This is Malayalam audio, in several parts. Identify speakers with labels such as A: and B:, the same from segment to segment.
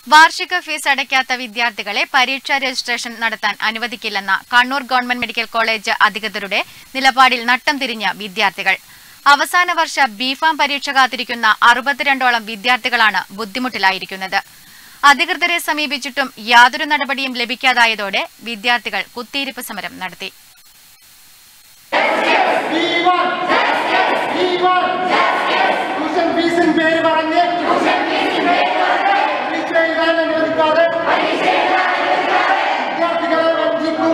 A: വാർഷിക ഫീസ് അടയ്ക്കാത്ത വിദ്യാർത്ഥികളെ പരീക്ഷാ രജിസ്ട്രേഷൻ നടത്താൻ അനുവദിക്കില്ലെന്ന കണ്ണൂർ ഗവൺമെന്റ് മെഡിക്കൽ കോളേജ് അധികൃതരുടെ നിലപാടിൽ നട്ടം തിരിഞ്ഞ വിദ്യാർത്ഥികൾ അവസാന വർഷ ബിഫാം പരീക്ഷ കാത്തിരിക്കുന്ന അറുപത്തിരണ്ടോളം വിദ്യാർത്ഥികളാണ് ബുദ്ധിമുട്ടിലായിരിക്കുന്നത് അധികൃതരെ സമീപിച്ചിട്ടും യാതൊരു നടപടിയും ലഭിക്കാതായതോടെ വിദ്യാർത്ഥികൾ കുത്തിയിരിപ്പ് സമരം നടത്തി
B: ട്യൂഷൻ ഫീസിന് പേര് പറഞ്ഞ് പരീക്ഷ എഴുതാൻ അനുവദിക്കാതെ വിദ്യാർത്ഥികളെ വഞ്ചിക്കും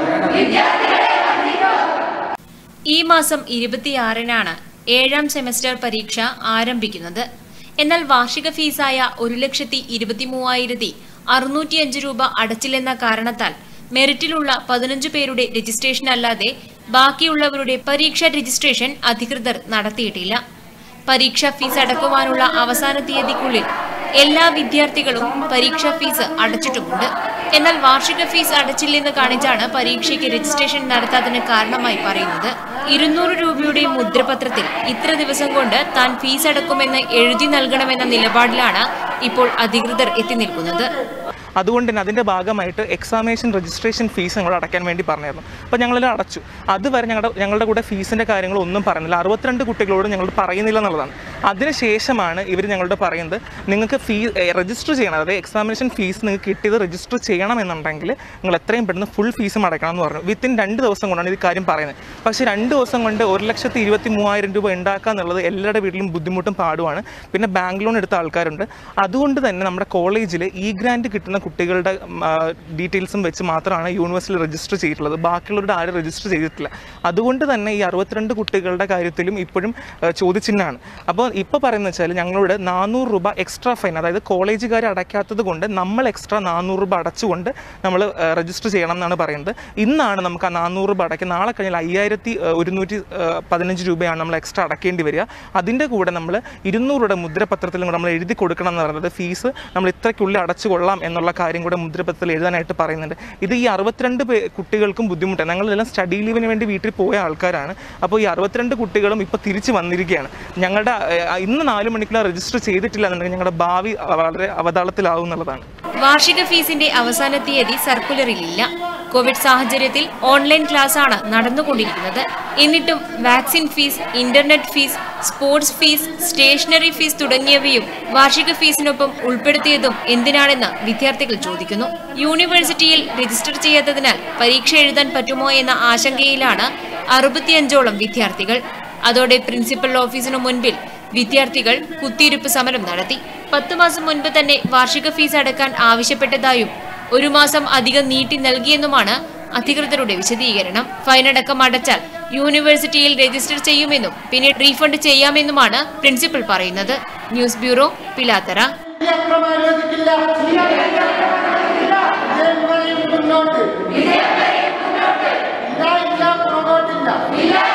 C: ഈ മാസം ഇരുപത്തിയാറിനാണ് ഏഴാം സെമസ്റ്റർ പരീക്ഷ ആരംഭിക്കുന്നത് എന്നാൽ വാർഷിക ഫീസായ ഒരു ലക്ഷത്തി ഇരുപത്തി മൂവായിരത്തി അറുന്നൂറ്റിയഞ്ച് രൂപ അടച്ചില്ലെന്ന കാരണത്താൽ മെറിറ്റിലുള്ള പതിനഞ്ച് പേരുടെ രജിസ്ട്രേഷൻ അല്ലാതെ ബാക്കിയുള്ളവരുടെ പരീക്ഷാ രജിസ്ട്രേഷൻ അധികൃതർ നടത്തിയിട്ടില്ല പരീക്ഷാ ഫീസ് അടക്കുവാനുള്ള അവസാന തീയതിക്കുള്ളിൽ എല്ലാ വിദ്യാർത്ഥികളും പരീക്ഷാ ഫീസ് അടച്ചിട്ടുമുണ്ട് എന്നാൽ വാർഷിക ഫീസ് അടച്ചില്ലെന്ന് കാണിച്ചാണ് പരീക്ഷയ്ക്ക് രജിസ്ട്രേഷൻ നടത്താത്തതിന് കാരണമായി പറയുന്നത് ഇരുന്നൂറ് രൂപയുടെ മുദ്രപത്രത്തിൽ ഇത്ര ദിവസം കൊണ്ട് താൻ ഫീസ് അടക്കുമെന്ന് എഴുതി നൽകണമെന്ന നിലപാടിലാണ് ഇപ്പോൾ അധികൃതർ എത്തി നിൽക്കുന്നത്
D: അതുകൊണ്ട് തന്നെ അതിൻ്റെ ഭാഗമായിട്ട് എക്സാമിനേഷൻ രജിസ്ട്രേഷൻ ഫീസ് ഞങ്ങൾ അടയ്ക്കാൻ വേണ്ടി പറഞ്ഞിരുന്നു അപ്പോൾ ഞങ്ങളെല്ലാം അടച്ചു അതുവരെ ഞങ്ങളുടെ ഞങ്ങളുടെ കൂടെ ഫീസിൻ്റെ കാര്യങ്ങൾ ഒന്നും പറയുന്നില്ല അറുപത്തിരണ്ട് കുട്ടികളോട് ഞങ്ങൾ പറയുന്നില്ല എന്നുള്ളതാണ് അതിനുശേഷമാണ് ഇവർ ഞങ്ങളോട് പറയുന്നത് നിങ്ങൾക്ക് ഫീ രജിസ്റ്റർ ചെയ്യണം അതായത് എക്സാമിനേഷൻ ഫീസ് നിങ്ങൾക്ക് കിട്ടിയത് രജിസ്റ്റർ ചെയ്യണമെന്നുണ്ടെങ്കിൽ നിങ്ങൾ എത്രയും പെട്ടെന്ന് ഫുൾ ഫീസും അടയ്ക്കണം എന്ന് പറഞ്ഞു വിത്തിൻ രണ്ട് ദിവസം കൊണ്ടാണ് ഇത് കാര്യം പറയുന്നത് പക്ഷേ രണ്ട് ദിവസം കൊണ്ട് ഒരു ലക്ഷത്തി ഇരുപത്തി മൂവായിരം രൂപ ഉണ്ടാക്കുക എന്നുള്ളത് എല്ലാവരുടെ വീട്ടിലും ബുദ്ധിമുട്ടും പാടുമാണ് പിന്നെ ബാങ്ക് ലോൺ എടുത്ത ആൾക്കാരുണ്ട് അതുകൊണ്ട് തന്നെ നമ്മുടെ കോളേജിൽ ഇ ഗ്രാൻഡ് കിട്ടുന്ന കുട്ടികളുടെ ഡീറ്റെയിൽസും വെച്ച് മാത്രമാണ് യൂണിവേഴ്സിറ്റിയിൽ രജിസ്റ്റർ ചെയ്തിട്ടുള്ളത് ബാക്കിയുള്ളവരുടെ ആരും രജിസ്റ്റർ ചെയ്തിട്ടില്ല അതുകൊണ്ട് തന്നെ ഈ അറുപത്തിരണ്ട് കുട്ടികളുടെ കാര്യത്തിലും ഇപ്പോഴും ആ, ചോദ്യചിഹ്നമാണ് അപ്പോൾ ഇപ്പോൾ പറയുന്നത് വെച്ചാൽ ഞങ്ങളോട് നാനൂറ് രൂപ എക്സ്ട്രാ ഫൈൻ അതായത് കോളേജുകാർ അടയ്ക്കാത്തത് കൊണ്ട് നമ്മൾ എക്സ്ട്രാ നാനൂറ് രൂപ അടച്ചുകൊണ്ട് നമ്മൾ രജിസ്റ്റർ ചെയ്യണം എന്നാണ് പറയുന്നത് ഇന്നാണ് നമുക്ക് ആ നാനൂറ് രൂപ അടയ്ക്കുക നാളെ കഴിഞ്ഞാൽ അയ്യായിരത്തി ഒരുന്നൂറ്റി പതിനഞ്ച് രൂപയാണ് നമ്മൾ എക്സ്ട്രാ അടയ്ക്കേണ്ടി വരിക അതിൻ്റെ കൂടെ നമ്മൾ ഇരുന്നൂറ് രൂപ മുദ്രപത്രത്തിലും കൂടെ നമ്മൾ എഴുതി കൊടുക്കണം എന്ന് പറയുന്നത് ഫീസ് നമ്മൾ ഇത്രയ്ക്കുള്ളിൽ അടച്ചു കൊള്ളാം എന്നുള്ള കാര്യം കൂടെ മുദ്രപത്രത്തിൽ എഴുതാനായിട്ട് പറയുന്നുണ്ട് ഇത് ഈ അറുപത്തിരണ്ട് പേ കുട്ടികൾക്കും ബുദ്ധിമുട്ടാണ് ഞങ്ങളെല്ലാം സ്റ്റഡി ലീവിന് വേണ്ടി വീട്ടിൽ പോയ ആൾക്കാരാണ് അപ്പോൾ ഈ അറുപത്തിരണ്ട് കുട്ടികളും ഇപ്പോൾ തിരിച്ച് വന്നിരിക്കുകയാണ് ഞങ്ങളുടെ ഏഹ്, ഇന്ന് നാല് മണിക്കുള്ള രജിസ്റ്റർ ചെയ്തിട്ടില്ല എന്നുണ്ടെങ്കിൽ ഞങ്ങളുടെ ഭാവി വളരെ അവതാളത്തിലാവും എന്നുള്ളതാണ്
C: വാർഷിക ഫീസിന്റെ അവസാന തീയതി സർക്കുലറിലില്ല കോവിഡ് സാഹചര്യത്തിൽ ഓൺലൈൻ ക്ലാസ് ആണ് നടന്നുകൊണ്ടിരിക്കുന്നത് എന്നിട്ടും vaccine fees internet fees sports fees stationery fees തുടങ്ങിയവയും വാർഷിക ഫീസിനൊപ്പം ഉൾപ്പെടുത്തിയതും എന്തിനാണെന്ന് വിദ്യാർത്ഥികൾ ചോദിക്കുന്നു യൂണിവേഴ്സിറ്റിയിൽ രജിസ്റ്റർ ചെയ്യാത്തതിനാൽ പരീക്ഷ എഴുതാൻ പറ്റുമോ എന്ന ആശങ്കയിലാണ് അറുപത്തിയഞ്ചോളം വിദ്യാർത്ഥികൾ അതോടെ പ്രിൻസിപ്പൽ ഓഫീസിനു മുൻപിൽ വിദ്യാർത്ഥികൾ കുത്തിയിരിപ്പ് സമരം നടത്തി പത്തു മാസം മുൻപ് തന്നെ വാർഷിക ഫീസ് അടക്കാൻ ആവശ്യപ്പെട്ടതായും ഒരു മാസം അധികം നീട്ടി നൽകിയെന്നുമാണ് അധികൃതരുടെ വിശദീകരണം ഫൈനടക്കം അടച്ചാൽ യൂണിവേഴ്സിറ്റിയിൽ രജിസ്റ്റർ ചെയ്യുമെന്നും പിന്നീട് റീഫണ്ട് ചെയ്യാമെന്നുമാണ് പ്രിൻസിപ്പൽ പറയുന്നത് ന്യൂസ് ബ്യൂറോ പിലാത്തറ
B: ഈ അക്രമം അനുവദിക്കില്ല വിജയം വരെയും മുന്നോട്ട് ഇല്ല ഇല്ല പുറകോട്ടില്ല